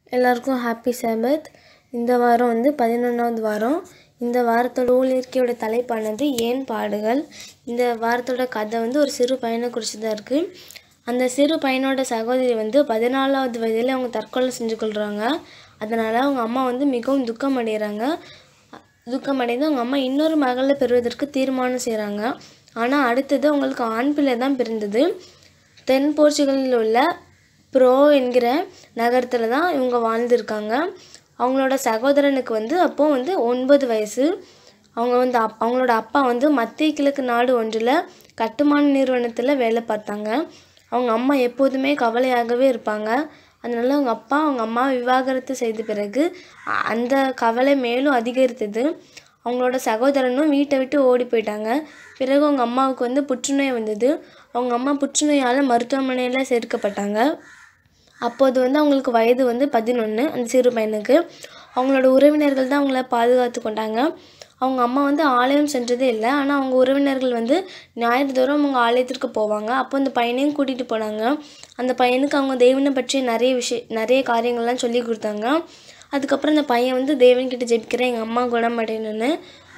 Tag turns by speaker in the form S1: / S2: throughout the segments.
S1: எல்லாருக்கும் ஹாப்பி சாபத் இந்த வாரம் வந்து பதினொன்றாவது வாரம் இந்த வாரத்தோட ஊழியர்க்கையோட தலைப்பானது ஏன் பாடுகள் இந்த வாரத்தோட கதை வந்து ஒரு சிறு பையனை குறித்து தான் இருக்குது அந்த சிறு பையனோட சகோதரி வந்து பதினாலாவது வயதில் அவங்க தற்கொலை செஞ்சு கொள்கிறாங்க அதனால் அவங்க அம்மா வந்து மிகவும் துக்கம் அடைகிறாங்க துக்கம் அடைந்து அவங்க அம்மா இன்னொரு மகளை பெறுவதற்கு தீர்மானம் செய்கிறாங்க ஆனால் அடுத்தது அவங்களுக்கு ஆண் பிள்ளை தான் பிறந்தது தென் போர்ச்சுகலில் உள்ள ப்ரோ என்கிற நகரத்தில் தான் இவங்க வாழ்ந்துருக்காங்க அவங்களோட சகோதரனுக்கு வந்து அப்போது வந்து ஒன்பது வயசு அவங்க வந்து அப் அவங்களோட அப்பா வந்து மத்திய கிழக்கு நாடு ஒன்றில் கட்டுமான நிறுவனத்தில் வேலை பார்த்தாங்க அவங்க அம்மா எப்போதுமே கவலையாகவே இருப்பாங்க அதனால அவங்க அப்பா அவங்க அம்மா விவாகரத்து செய்த பிறகு அ- அந்த கவலை மேலும் அதிகரித்தது அவங்களோட சகோதரனும் வீட்டை விட்டு ஓடி போயிட்டாங்க பிறகு அவங்க அம்மாவுக்கு வந்து புற்றுநோய் வந்தது அவங்க அம்மா புற்றுநோயால் மருத்துவமனையில் சேர்க்கப்பட்டாங்க அப்போது வந்து அவங்களுக்கு வயது வந்து பதினொன்று அந்த சிறு பையனுக்கு அவங்களோட உறவினர்கள் தான் அவங்கள பாதுகாத்து கொண்டாங்க அவங்க அம்மா வந்து ஆலயம் சென்றதே இல்லை ஆனால் அவங்க உறவினர்கள் வந்து ஞாயிறு தோறும் அவங்க ஆலயத்திற்கு போவாங்க அப்போ அந்த பையனையும் கூட்டிகிட்டு போனாங்க அந்த பையனுக்கு அவங்க தேவனை பற்றி நிறைய விஷய நிறைய காரியங்கள்லாம் சொல்லி கொடுத்தாங்க அதுக்கப்புறம் அந்த பையன் வந்து தேவன்கிட்ட ஜெபிக்கிறேன் எங்கள் அம்மா குணமடையணும்னு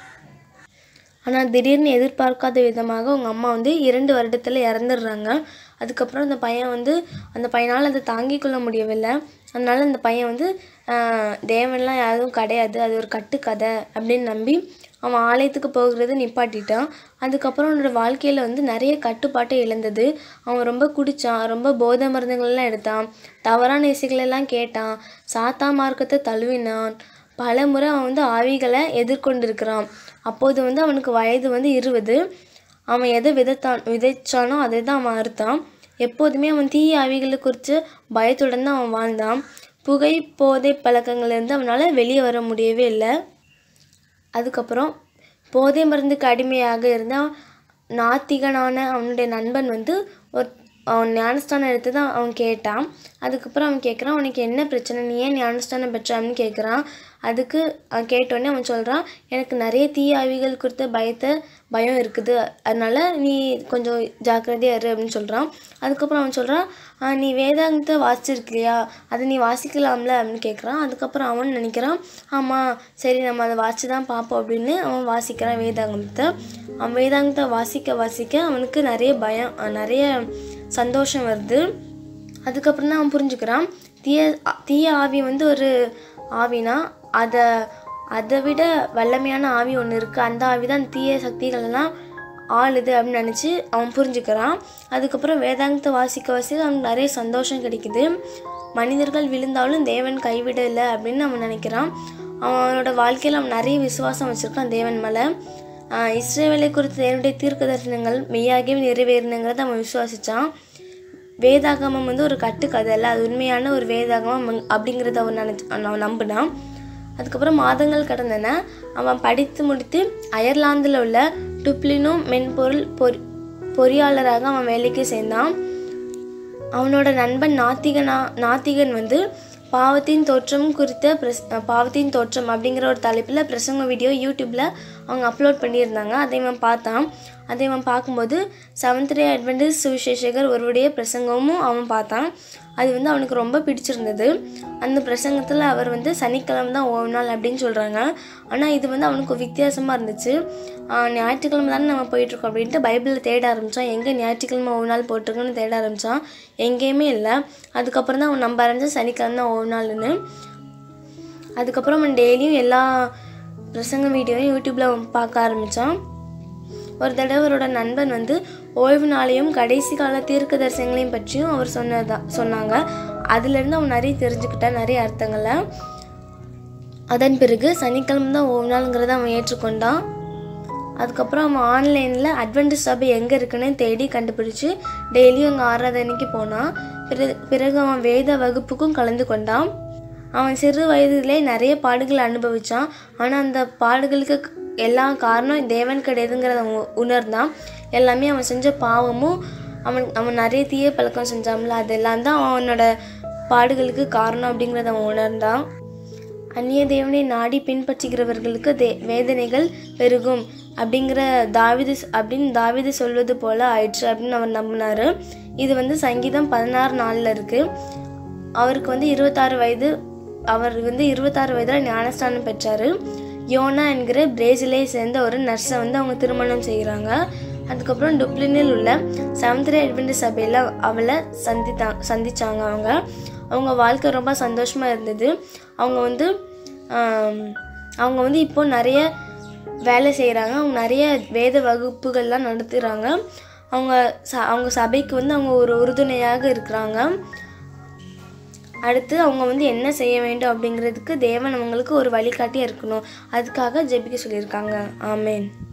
S1: ஆனால் திடீர்னு எதிர்பார்க்காத விதமாக அவங்க அம்மா வந்து இரண்டு வருடத்தில் இறந்துடுறாங்க அதுக்கப்புறம் அந்த பையன் வந்து அந்த பையனால் அதை தாங்கிக் கொள்ள முடியவில்லை அதனால அந்த பையன் வந்து ஆஹ், தேவன்லாம் யாரும் கிடையாது அது ஒரு கட்டுக்கதை அப்படின்னு நம்பி அவன் ஆலயத்துக்கு போகிறது நிப்பாட்டிட்டான் அதுக்கப்புறம் அவனோட வாழ்க்கையில் வந்து நிறைய கட்டுப்பாட்டை இழந்தது அவன் ரொம்ப குடித்தான் ரொம்ப போதை மருந்துகள்லாம் எடுத்தான் தவறான இசைகளெல்லாம் கேட்டான் சாத்தா மார்க்கத்தை தழுவினான் பல முறை அவன் வந்து ஆவிகளை எதிர்கொண்டிருக்கிறான் அப்போது வந்து அவனுக்கு வயது வந்து இருபது அவன் எதை விதைத்தான் விதைச்சானோ அதை தான் அவன் அறுத்தான் எப்போதுமே அவன் தீய ஆவிகளை குறித்து பயத்துடன் தான் அவன் வாழ்ந்தான் புகை போதை பழக்கங்கள்லேருந்து அவனால் வெளியே வர முடியவே இல்லை அதுக்கப்புறம் போதை மருந்துக்கு அடிமையாக இருந்த நாத்திகனான அவனுடைய நண்பன் வந்து ஒரு அவன் ஞானஸ்தானம் எடுத்து தான் அவன் கேட்டான் அதுக்கப்புறம் அவன் கேட்குறான் உனக்கு என்ன பிரச்சனை நீ ஏன் ஞானஸ்தானம் பெற்றான்னு கேட்குறான் அதுக்கு அவன் கேட்டோடனே அவன் சொல்கிறான் எனக்கு நிறைய தீய ஆவிகள் குறித்த பயத்தை பயம் இருக்குது அதனால நீ கொஞ்சம் ஜாக்கிரதையா இரு அப்படின்னு சொல்கிறான் அதுக்கப்புறம் அவன் சொல்கிறான் நீ வேதாந்தத்தை வாசிச்சிருக்கியா அதை நீ வாசிக்கலாம்ல அப்படின்னு கேட்குறான் அதுக்கப்புறம் அவன் நினைக்கிறான் ஆமாம் சரி நம்ம அதை வாசிச்சு தான் பார்ப்போம் அப்படின்னு அவன் வாசிக்கிறான் வேதாங்கத்தை அவன் வேதாங்கத்தை வாசிக்க வாசிக்க அவனுக்கு நிறைய பயம் அஹ் நிறைய சந்தோஷம் வருது அதுக்கப்புறம் தான் அவன் புரிஞ்சுக்கிறான் தீய தீய ஆவி வந்து ஒரு ஆவினா அதை அதை விட வல்லமையான ஆவி ஒன்று இருக்குது அந்த ஆவி தான் தீய சக்திகளெல்லாம் ஆளுது அப்படின்னு நினச்சி அவன் புரிஞ்சுக்கிறான் அதுக்கப்புறம் வேதாந்தத்தை வாசிக்க வாசிக்க அவனுக்கு நிறைய சந்தோஷம் கிடைக்குது மனிதர்கள் விழுந்தாலும் தேவன் கைவிடலை அப்படின்னு அவன் நினைக்கிறான் அவனோட வாழ்க்கையில் அவன் நிறைய விசுவாசம் வச்சுருக்கான் தேவன் மேலே ஆஹ் இஸ்ரேவேலை குறித்த தேவனுடைய தீர்க்க தரிசனங்கள் மெய்யாகவே நிறைவேறினுங்கிறத அவன் விசுவாசித்தான் வேதாகமம் வந்து ஒரு கட்டுக்கதை இல்லை அது உண்மையான ஒரு வேதாகமம் அங்க- அப்படிங்கிறத அவன் நினச்சி அவன் நம்பினான் அதுக்கப்புறம் மாதங்கள் கடந்தன அவன் படித்து முடித்து அயர்லாந்தில் உள்ள டுப்ளினோ மென்பொருள் பொறி பொறியாளராக அவன் வேலைக்கு சேர்ந்தான் அவனோட நண்பன் நாத்திகனா நாத்திகன் வந்து பாவத்தின் தோற்றம் குறித்த பிரஸ் பாவத்தின் தோற்றம் அப்படிங்கிற ஒரு தலைப்பில் பிரசங்க வீடியோ யூடியூப்பில் அவங்க அப்லோட் பண்ணியிருந்தாங்க அதை இவன் பார்த்தான் அதை இவன் பார்க்கும்போது செவன்த் டே அட்வென்டிஸ் சுவிசேஷகர் ஒருவருடைய பிரசங்கமும் அவன் பார்த்தான் அது வந்து அவனுக்கு ரொம்ப பிடிச்சிருந்தது அந்த பிரசங்கத்தில் அவர் வந்து சனிக்கிழமை தான் ஓய்வு நாள் அப்படின்னு சொல்கிறாங்க ஆனால் இது வந்து அவனுக்கு வித்தியாசமாக இருந்துச்சு ஆஹ் ஞாயிற்றுக்கிழமை தானே நம்ம போயிட்டுருக்கோம் அப்படின்ட்டு பைபிளில் தேட ஆரம்பித்தான் எங்கே ஞாயிற்றுக்கிழமை ஒவ்வொரு நாள் போட்டிருக்குன்னு தேட ஆரம்பித்தான் எங்கேயுமே இல்லை அதுக்கப்புறம் தான் அவன் நம்ப ஆரம்பிச்சான் சனிக்கிழமை தான் ஒவ்வொரு நாள்னு அதுக்கப்புறம் அவன் டெய்லியும் எல்லா பிரசங்க வீடியோவும் யூடியூப்பில் அவன் பார்க்க ஆரம்பித்தான் ஒரு தடவை அவரோட நண்பன் வந்து ஓய்வு நாளையும் கடைசி கால தீர்க்க தரிசனங்களையும் பற்றியும் அவர் சொன்னதா சொன்னாங்க அதுலேருந்து அவன் நிறைய தெரிஞ்சுக்கிட்டான் நிறைய அர்த்தங்களை அதன் பிறகு சனிக்கிழமை தான் ஓய்வு நாளுங்கிறத அவன் ஏற்றுக்கொண்டான் அதுக்கப்புறம் அவன் ஆன்லைனில் அட்வென்டிஸ் சபை எங்கே இருக்குன்னு தேடி கண்டுபிடிச்சு டெய்லியும் அங்கே ஆராதனைக்கு போனான் பிறகு பிறகு அவன் வேத வகுப்புக்கும் கலந்து கொண்டான் அவன் சிறு வயதிலே நிறைய பாடுகளை அனுபவிச்சான் ஆனால் அந்த பாடுகளுக்கு க- எல்லாம் காரணம் தேவன் கிடையாதுங்கிறத அவன் உ- உணர்ந்தான் எல்லாமே அவன் செஞ்ச பாவமும் அவன் அவன் நிறைய தீய பழக்கம் செஞ்சான்ல அதெல்லாம் தான் அவனோட பாடுகளுக்கு காரணம் அப்படிங்கிறத அவன் உணர்ந்தான் அந்நிய தேவனை நாடி பின்பற்றுகிறவர்களுக்கு தே வேதனைகள் பெருகும் அப்படிங்கிற தாவிது அப்படின்னு தாவிது சொல்வது போல ஆயிடுச்சு அப்படின்னு அவர் நம்பினாரு இது வந்து சங்கீதம் பதினாறு நாளில் இருக்குது அவருக்கு வந்து இருபத்தாறு வயது அவர் வந்து இருபத்தாறு வயதில் ஞானஸ்தானம் பெற்றார் யோனா என்கிற பிரேசிலை சேர்ந்த ஒரு நர்ஸை வந்து அவங்க திருமணம் செய்கிறாங்க அதுக்கப்புறம் டுப்ளினில் உள்ள செவன்த் அட்வென்ட் சபையில் அவளை சந்தித்தா சந்திச்சாங்க அவங்க அவங்க வாழ்க்கை ரொம்ப சந்தோஷமாக இருந்தது அவங்க வந்து ஆம், அவங்க வந்து இப்போ நிறைய வேலை செய்கிறாங்க அவங்க நிறைய வேத வகுப்புகள்லாம் நடத்துகிறாங்க அவங்க ச அவங்க சபைக்கு வந்து அவங்க ஒரு உறுதுணையாக இருக்கிறாங்க அடுத்து அவங்க வந்து என்ன செய்ய வேண்டும் அப்படிங்கிறதுக்கு தேவன் அவங்களுக்கு ஒரு வழிகாட்டியாக இருக்கணும் அதுக்காக ஜெபிக்க சொல்லியிருக்காங்க ஆமேன்